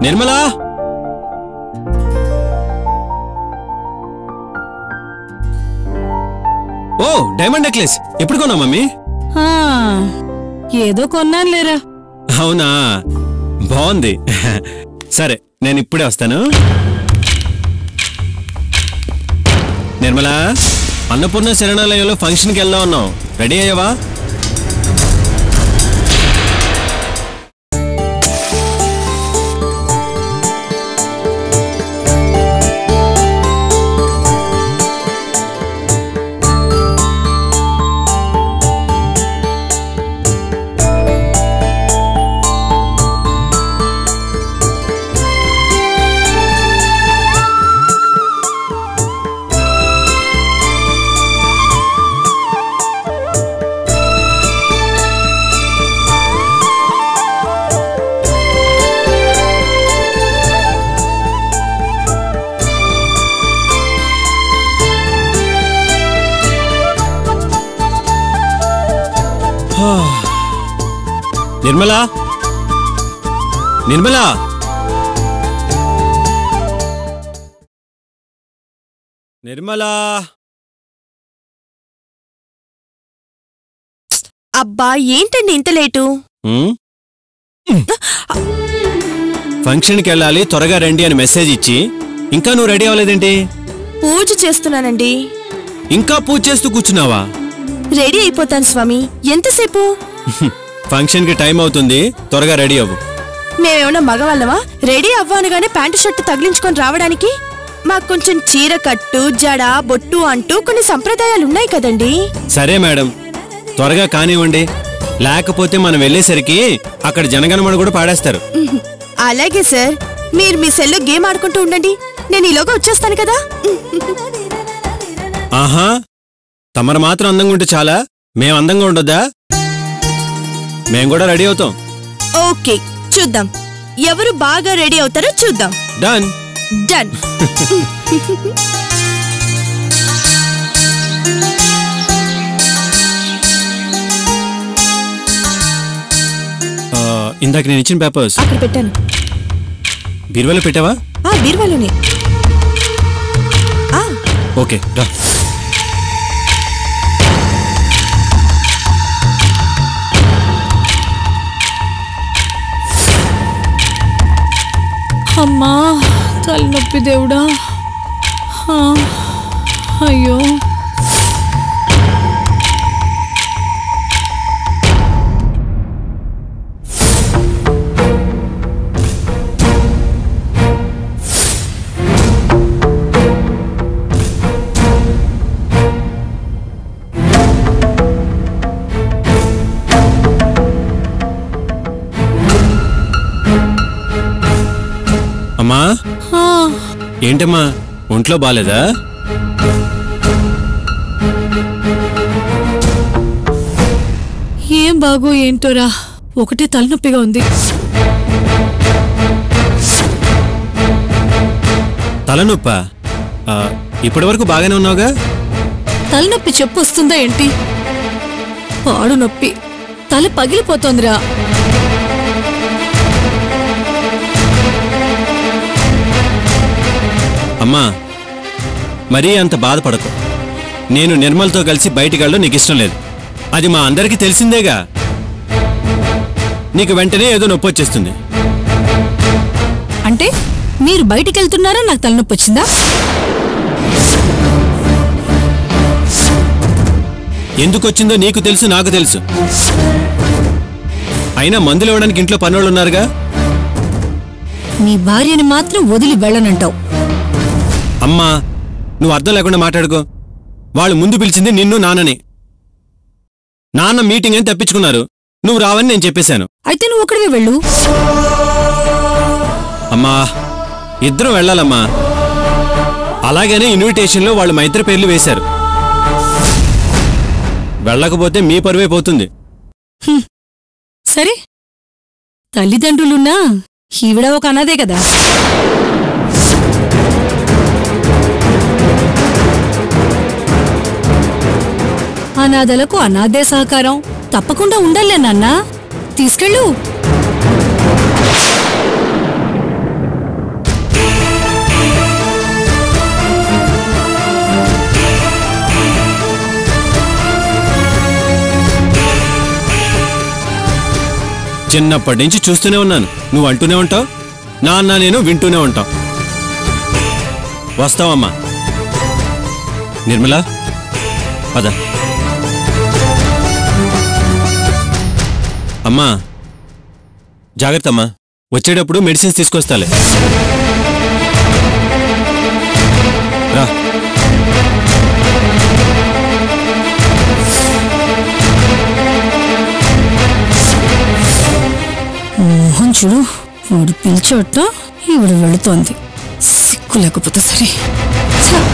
నిర్మలా ఓ diamond necklace ఎప్పుడు కొన్నావు mummy ఆ, ఏదో కొన్నాను లేరా అవునా బాగుంది సరే నేను ఇప్పుడే వస్తాను నిర్మలా అన్నపూర్ణ శరణాలయంలో ఫంక్షన్కి వెళ్దాం ఉన్నాం రెడీ అయ్యావా నిర్మలా నిర్మలా నిర్మలా అబ్బా ఏంటండి ఇంత లేటు ఉమ్? ఫంక్షన్కి వెళ్ళాలి త్వరగా రండి అని మెసేజ్ ఇచ్చి ఇంకా నువ్వు రెడీ అవ్వలేదేంటి పూజ చేస్తున్నానండి ఇంకా పూజ చేస్తూ కూర్చున్నావా రెడీ అయిపోతాను స్వామి ఎంతసేపు ఫంక్షన్కి టైం అవుతుంది త్వరగా రెడీ అవ్వు మేమేమన్నా మగవాళ్ళమా రెడీ అవ్వనుగానే ప్యాంటు షర్ట్ తగిలించుకొని రావడానికి మాకు కొంచెం చీర కట్టు జడ బొట్టు అంటూ కొన్ని సంప్రదాయాలు ఉన్నాయి కదండి సరే మేడం త్వరగా కానివ్వండి లేకపోతే మనం వెళ్ళేసరికి అక్కడ జనగణమన కూడా పాడేస్తారు ఉహు. అలాగే సార్ మీరు మీ సెల్లో గేమ్ ఆడుకుంటూ ఉండండి నేను ఈలోగా వచ్చేస్తాను కదా ఆహా తమరు మాత్రం అందంగా ఉంటే చాలా మేం అందంగా ఉండొద్దా మేం కూడా రెడీ అవుతాం ఓకే చూద్దాం ఎవరు బాగా రెడీ అవుతారో చూద్దాం డన్ డన్ ఆ, ఇందాక నేను ఇచ్చిన పేపర్స్ అక్కడ పెట్టాను బీరువాలో పెట్టావా ఆ బీర్వాలోనే ఆ ఓకే రా అమ్మా తలనొప్పి దేవుడా ఆ, అయ్యో అమ్మా ఆ, ఏంటమ్మా ఒంట్లో బాలేదా ఏం బాగో ఏంటోరా ఒకటే తలనొప్పిగా ఉంది తలనొప్ప ఇప్పటి వరకు బాగానే ఉన్నావుగా తలనొప్పి చెప్పు వస్తుందా ఏంటి పాడు నొప్పి తల పగిలిపోతోందిరా అమ్మా మరీ అంత బాధపడకు నేను నిర్మల్తో కలిసి బయటికి వెళ్ళడం నీకు ఇష్టం లేదు అది మా అందరికీ తెలిసిందేగా నీకు వెంటనే ఏదో నొప్పి వచ్చేస్తుంది అంటే మీరు బయటికి వెళ్తున్నారా నాకు తలనొప్పి వచ్చిందా ఎందుకు వచ్చిందో నీకు తెలుసు నాకు తెలుసు అయినా మందులు ఇవ్వడానికి ఇంట్లో పనోళ్ళు ఉన్నారుగా నీ భార్యని మాత్రం వదిలి వెళ్ళనంటావు అమ్మా నువ్వు అర్థం లేకుండా మాట్లాడుకో వాళ్ళు ముందు పిలిచింది నిన్ను నాన్నని నాన్న మీటింగ్ అని తప్పించుకున్నారు నువ్వు రావని నేను చెప్పేశాను అయితే నువ్వు ఒకడివే వెళ్ళు అమ్మా ఇద్దరం వెళ్ళాలమ్మా అలాగనే ఇన్విటేషన్లో వాళ్ళు మా ఇద్దరి పేర్లు వేశారు వెళ్ళకపోతే మీ పరువే పోతుంది సరే తల్లిదండ్రులున్నా ఈవిడ ఒక అనాదే కదా అనాథలకు అనాథే సహకారం తప్పకుండా ఉండాలే నాన్న తీసుకెళ్ళు చిన్నప్పటి నుంచి చూస్తూనే ఉన్నాను నువ్వు అంటూనే ఉంటావు నాన్న నేను వింటూనే ఉంటాం వస్తావమ్మా నిర్మలా పద అమ్మా జాగ్రత్త అమ్మా వచ్చేటప్పుడు మెడిసిన్స్ తీసుకొస్తాలే రా మోహన్ చూడు వాడు పిలిచోట ఈవిడ వెళుతోంది సిక్కు లేకపోతే సరే ఛ!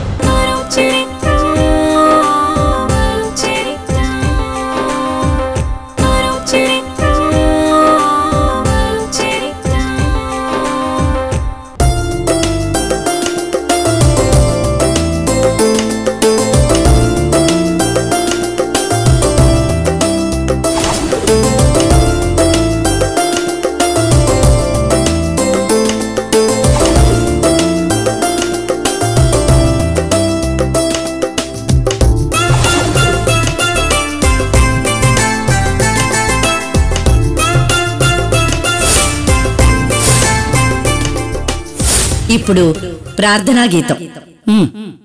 ఇప్పుడు ప్రార్థనా గీతం ఉమ్.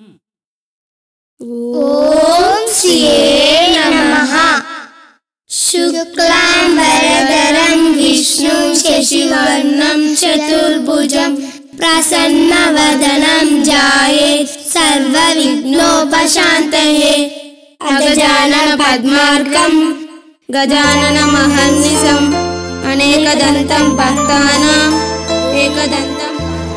शुक्लाम्बरधरं विष्णुं शशिवर्णं चतुर्भुजं प्रसन्नवदनं जायेत् सर्वविघ्नोपशान्तये अगजानन पद्मार्कं गजाननमहर्निशम् अनेकदन्तं भक्तानाम् एकदन्तम्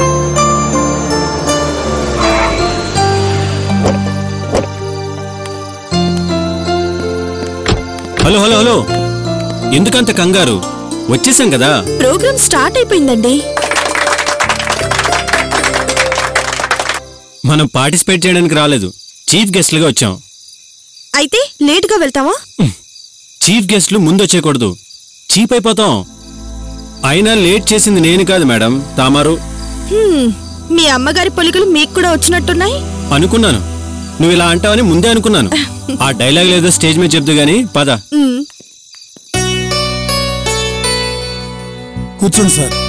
హలో హలో హలో ఎందుకంత కంగారు వచ్చేసాం కదా ప్రోగ్రామ్ స్టార్ట్ అయిపోయిందండి మనం పార్టిసిపేట్ చేయడానికి రాలేదు చీఫ్ గెస్ట్లుగా వచ్చాం అయితే లేటుగా వెళ్తావా చీఫ్ గెస్ట్లు ముందు వచ్చేయకూడదు చీప్ అయిపోతాం అయినా లేట్ చేసింది నేను కాదు మేడం తామారు హ్మ్, మీ అమ్మగారి పొలికలు మీకు కూడా వచ్చినట్టున్నాయి అనుకున్నాను నువ్వు ఇలా అంటావని ముందే అనుకున్నాను ఆ డైలాగ్ లేదో స్టేజ్ మీద చెప్దు గానీ పద హ్మ్, కూర్చోండి సార్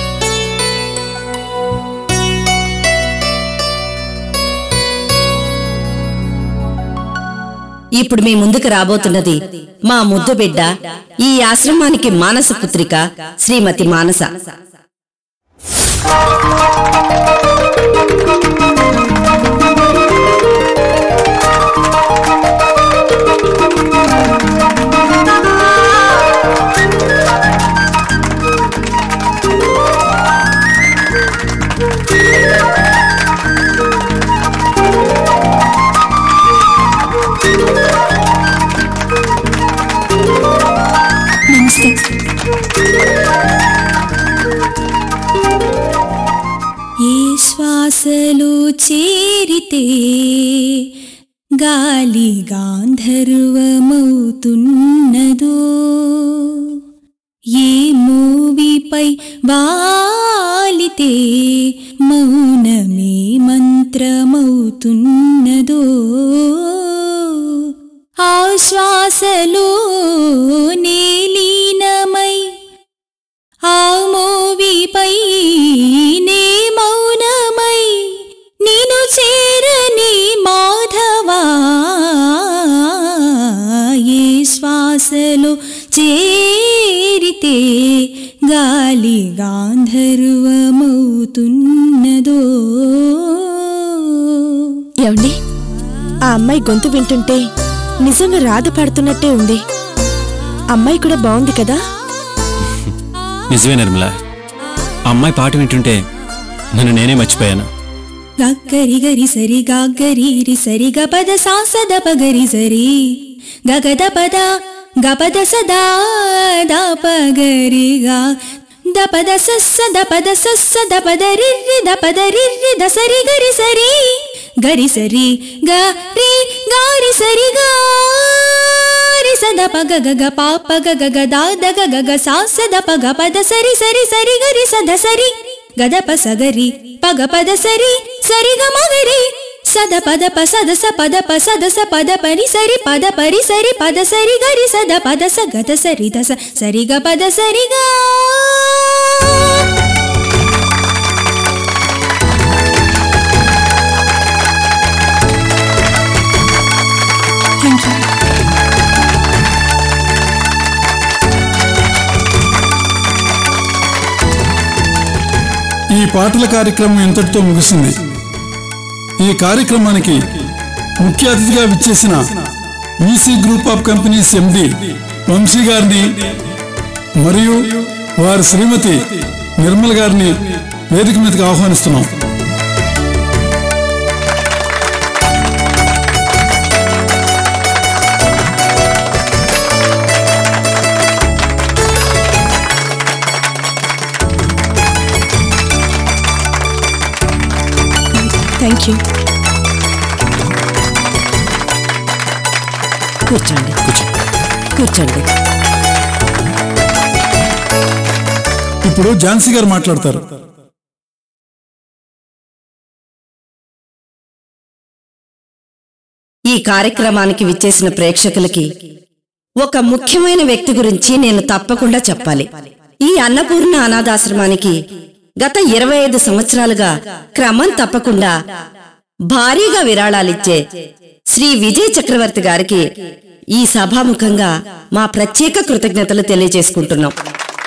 ఇప్పుడు మీ ముందుకు రాబోతున్నది మా ముద్దు బిడ్డ ఈ ఆశ్రమానికి మానస పుత్రిక శ్రీమతి మానస నమస్తే ఏ శ్వాసలు చేరితే గాలి గాంధర్వమవుతున్నదో ఏ మూవిపై వాలితే మౌనమే మంత్రమవుతున్నదో ఆశ్వాసలో నేలీనమై ఆ మోవిపై నే మౌనమై నిను చేరని మాధవా ఏ శ్వాసలో చేరితే గాలి గాంధర్వమవుతున్నదో ఏమండి ఆ అమ్మాయి గొంతు వింటుంటే నిజంగా రాధ పాడుతున్నట్టే ఉంది అమ్మాయి కూడా బాగుంది కదా నిజమే నిర్మల ఆ అమ్మాయి పాట వింటుంటే నన్ను నేనే మర్చిపోయాను గగ్గరి గరి సరి గాగ్గరి రి సరి గపద సాసద పగరి సరి గగద పద గపద సదా దపగరి గా దపద సస్స దపద సస్స దపద రిర్రి దపద రిర్రి దసరి గరి సరి గరి సరి గ రి గారి సరి గారి సద పగ గగ పాప గగ గద దగ గగ సాస దప గ పద సరి సరి సరి గరి సద సరి గదప సగరి పగ పద సరి సరి గ మగరి సద పద ప సద స పద ప సద స పద పని సరి పద పరి సరి పద సరి గరి సద పద స గద సరి దస సరి గ పద సరి గా ఈ పాటల కార్యక్రమం ఇంతటితో ముగిసింది ఈ కార్యక్రమానికి ముఖ్య అతిథిగా విచ్చేసిన EC group of companies MD Vamshi గారిని మరియు వారి శ్రీమతి నిర్మల్ గారిని వేదిక మీదకి ఆహ్వానిస్తున్నాం థ్యాంక్ యూ కూర్చోండి కూర్చోండి ఇప్పుడు ఝాన్సీ గారు మాట్లాడతారు ఈ కార్యక్రమానికి విచ్చేసిన ప్రేక్షకులకి ఒక ముఖ్యమైన వ్యక్తి గురించి నేను తప్పకుండా చెప్పాలి ఈ అన్నపూర్ణ అనాథాశ్రమానికి గత ఇరవై ఐదు సంవత్సరాలుగా క్రమం తప్పకుండా భారీగా విరాళాలిచ్చే శ్రీ విజయ్ చక్రవర్తి గారికి ఈ సభాముఖంగా మా ప్రత్యేక కృతజ్ఞతలు తెలియజేసుకుంటున్నాం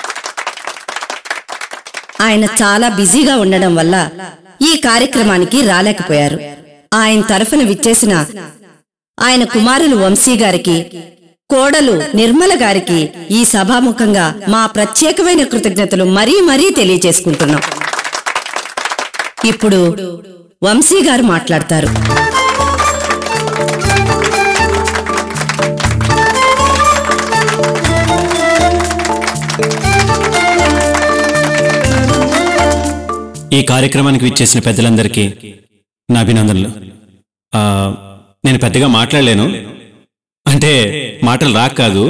ఆయన చాలా బిజీగా ఉండడం వల్ల ఈ కార్యక్రమానికి రాలేకపోయారు ఆయన తరఫున విచ్చేసిన ఆయన కుమారులు వంశీ గారికి కోడలు నిర్మల గారికి ఈ సభాముఖంగా మా ప్రత్యేకమైన కృతజ్ఞతలు మరీ మరీ తెలియజేసుకుంటున్నాం ఇప్పుడు వంశీ గారు మాట్లాడతారు ఈ కార్యక్రమానికి విచ్చేసిన పెద్దలందరికీ నా అభినందనలు ఆ, నేను పెద్దగా మాట్లాడలేను అంటే మాటలు రాక కాదు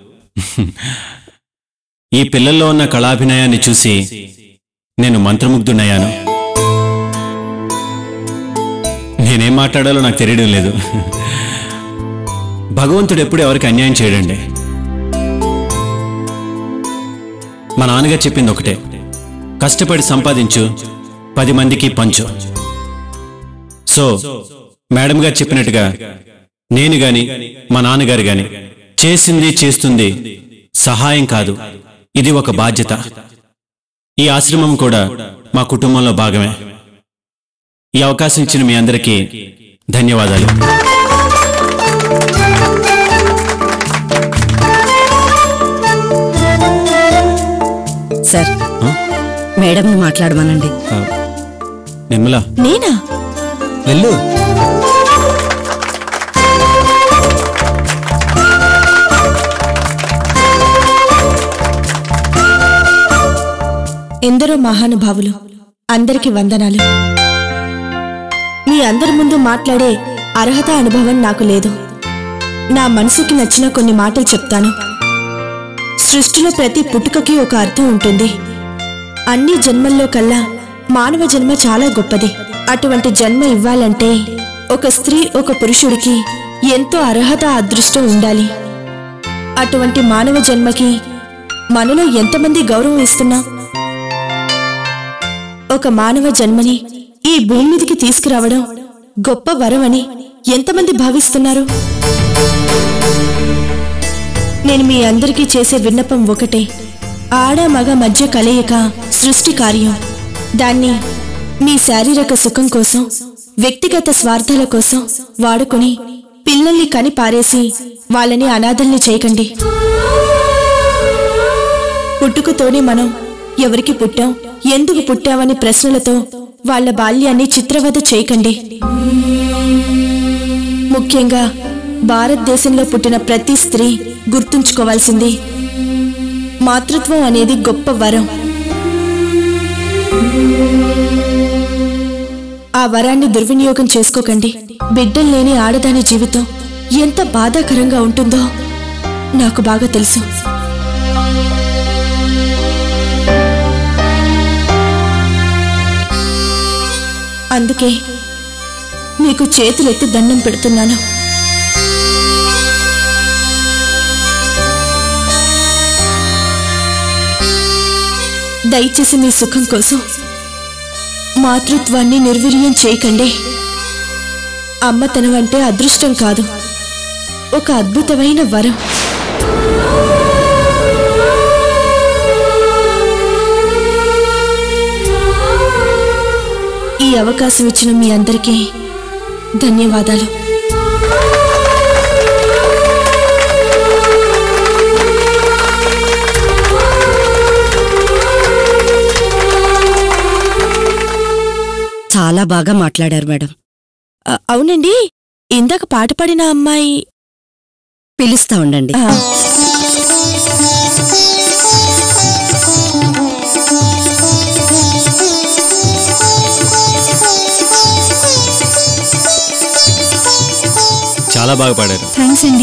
ఈ పిల్లల్లో ఉన్న కళాభినయాన్ని చూసి నేను మంత్రముగ్ధుడయ్యాను నేనేం మాట్లాడాలో నాకు తెలియడం లేదు భగవంతుడు ఎప్పుడు ఎవరికి అన్యాయం చేయడండి మా నాన్నగారు చెప్పింది ఒకటే కష్టపడి సంపాదించు పది మందికి పంచు సో మేడం గారు చెప్పినట్టుగా నేను గాని మా నాన్నగారు గాని చేసింది చేస్తుంది సహాయం కాదు ఇది ఒక బాధ్యత ఈ ఆశ్రమం కూడా మా కుటుంబంలో భాగమే ఈ అవకాశం ఇచ్చిన మీ అందరికీ ధన్యవాదాలు సార్ మేడంని మాట్లాడమనండి ఆ, నిర్మల నేనా వెళ్ళు ఎందరో మహానుభావులు అందరికి వందనాలు మీ అందరి ముందు మాట్లాడే అర్హత అనుభవం నాకు లేదు నా మనసుకి నచ్చిన కొన్ని మాటలు చెప్తాను సృష్టిలో ప్రతి పుట్టుకకి ఒక అర్థం ఉంటుంది అన్ని జన్మల్లో కల్లా మానవ జన్మ చాలా గొప్పది అటువంటి జన్మ ఇవ్వాలంటే ఒక స్త్రీ ఒక పురుషుడికి ఎంతో అర్హత అదృష్టం ఉండాలి అటువంటి మానవ జన్మకి మనలో ఎంతమంది గౌరవం ఇస్తున్నాం ఒక మానవ జన్మని ఈ భూమి మీదకి తీసుకురావడం గొప్ప వరం అని ఎంతమంది భావిస్తున్నారు నేను మీ అందరికీ చేసే విన్నపం ఒకటే ఆడ మగ మధ్య కలయిక సృష్టి కార్యం దాన్ని మీ శారీరక సుఖం కోసం వ్యక్తిగత స్వార్థాల కోసం వాడుకుని పిల్లల్ని కని పారేసి వాళ్ళని అనాథల్ని చేయకండి పుట్టుకతోనే మనం ఎవరికి పుట్టాం ఎందుకు పుట్టామని ప్రశ్నలతో వాళ్ళ బాల్యాన్ని చిత్రవద చేయకండి ముఖ్యంగా భారతదేశంలో పుట్టిన ప్రతి స్త్రీ గుర్తుంచుకోవాల్సింది మాతృత్వం అనేది గొప్ప వరం ఆ వరాన్ని దుర్వినియోగం చేసుకోకండి బిడ్డలు లేని ఆడదాని జీవితం ఎంత బాధాకరంగా ఉంటుందో నాకు బాగా తెలుసు అందుకే మీ మీకు చేతులెత్తి దండం పెడుతున్నాను దయచేసి మీ సుఖం కోసం మాతృత్వాన్ని నిర్వీర్యం చేయకండి అమ్మతనం అంటే అదృష్టం కాదు ఒక అద్భుతమైన వరం ఈ అవకాశం ఇచ్చిన మీ అందరికీ ధన్యవాదాలు చాలా బాగా మాట్లాడారు మేడం అ- అవునండి ఇందాక పాట పాడిన అమ్మాయి పిలుస్తా ఉండండి ఆ, చాలా బాగా పాడారు థ్యాంక్స్ అండి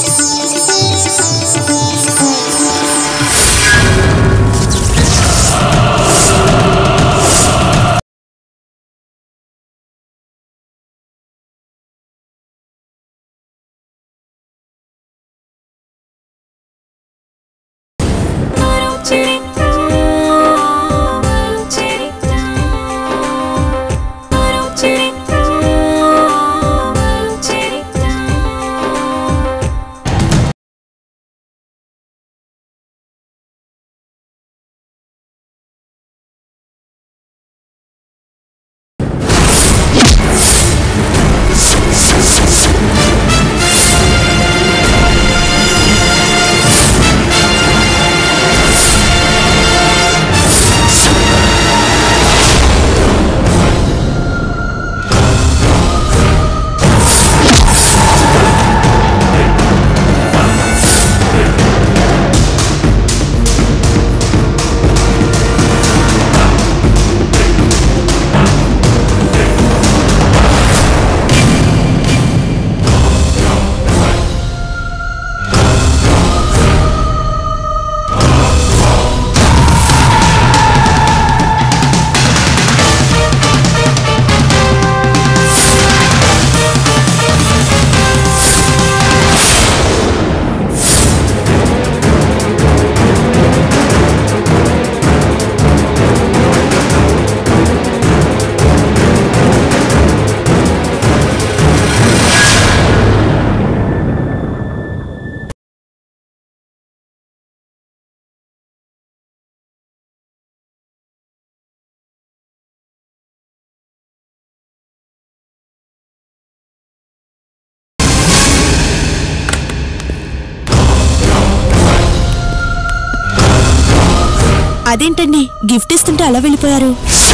అదేంటండి గిఫ్ట్ ఇస్తుంటే అలా వెళ్ళిపోయారు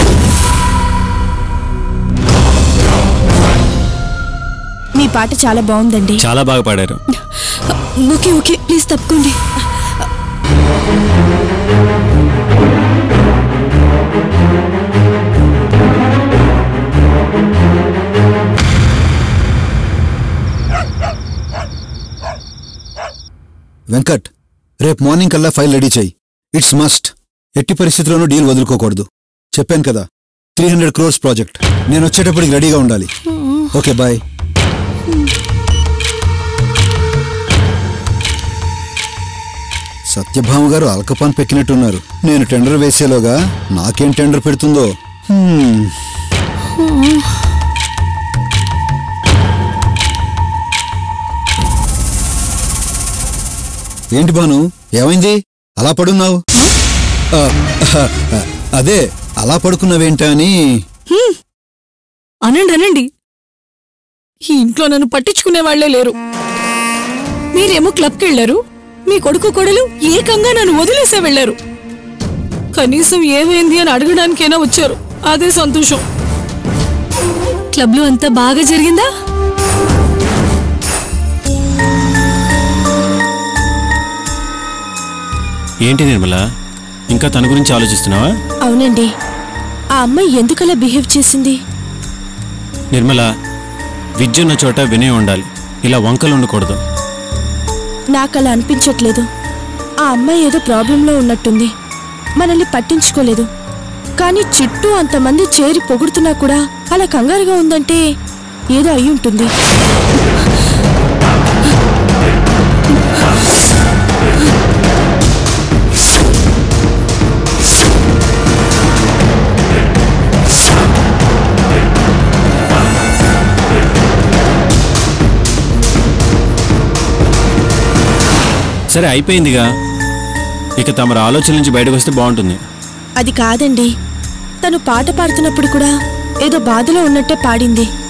మీ పాట చాలా బాగుందండి చాలా బాగా పాడారు ఓకే ఓకే ప్లీజ్ తప్పుకోండి వెంకట్ రేపు మార్నింగ్ కల్లా ఫైల్ రెడీ చెయ్యి ఇట్స్ మస్ట్ ఎట్టి పరిస్థితుల్లోనూ డీల్ వదులుకోకూడదు చెప్పాను కదా త్రీ హండ్రెడ్ క్రోర్స్ ప్రాజెక్ట్ నేను వచ్చేటప్పటికి రెడీగా ఉండాలి ఓకే బాయ్ సత్యభామ గారు అల్కపాన్ పెక్కినట్టున్నారు నేను టెండర్ వేసేలోగా నాకేం టెండర్ పెడుతుందో హ్మ్. ఏంటి బాను ఏమైంది అలా పడున్నావు ఆ, ఆ, అదే అలా పడుకున్నావేంటా అని అనండి అనండి ఈ ఇంట్లో నన్ను పట్టించుకునే వాళ్లే లేరు మీరేమో క్లబ్కి వెళ్ళారు మీ కొడుకు కొడలు ఏకంగా నన్ను వదిలేసే వెళ్ళారు కనీసం ఏమైంది అని అడగడానికైనా వచ్చారు అదే సంతోషం క్లబ్లో అంతా బాగా జరిగిందా ఏంటి నిర్మల ఇంకా తన గురించి ఆలోచిస్తున్నావా అవునండి ఆ అమ్మాయి ఎందుకలా బిహేవ్ చేసింది నిర్మల విద్య ఉన్న చోట వినయం ఉండాలి ఇలా వంకలు ఉండకూడదు నాకు అలా అనిపించట్లేదు ఆ అమ్మాయి ఏదో ప్రాబ్లంలో ఉన్నట్టుంది మనల్ని పట్టించుకోలేదు కానీ చుట్టూ అంతమంది చేరి పొగుడుతున్నా కూడా అలా కంగారుగా ఉందంటే ఏదో అయి ఉంటుంది సరే అయిపోయిందిగా ఇక తమరు ఆలోచన నుంచి బయటకు వస్తే బాగుంటుంది అది కాదండి తను పాట పాడుతున్నప్పుడు కూడా ఏదో బాధలో ఉన్నట్టే పాడింది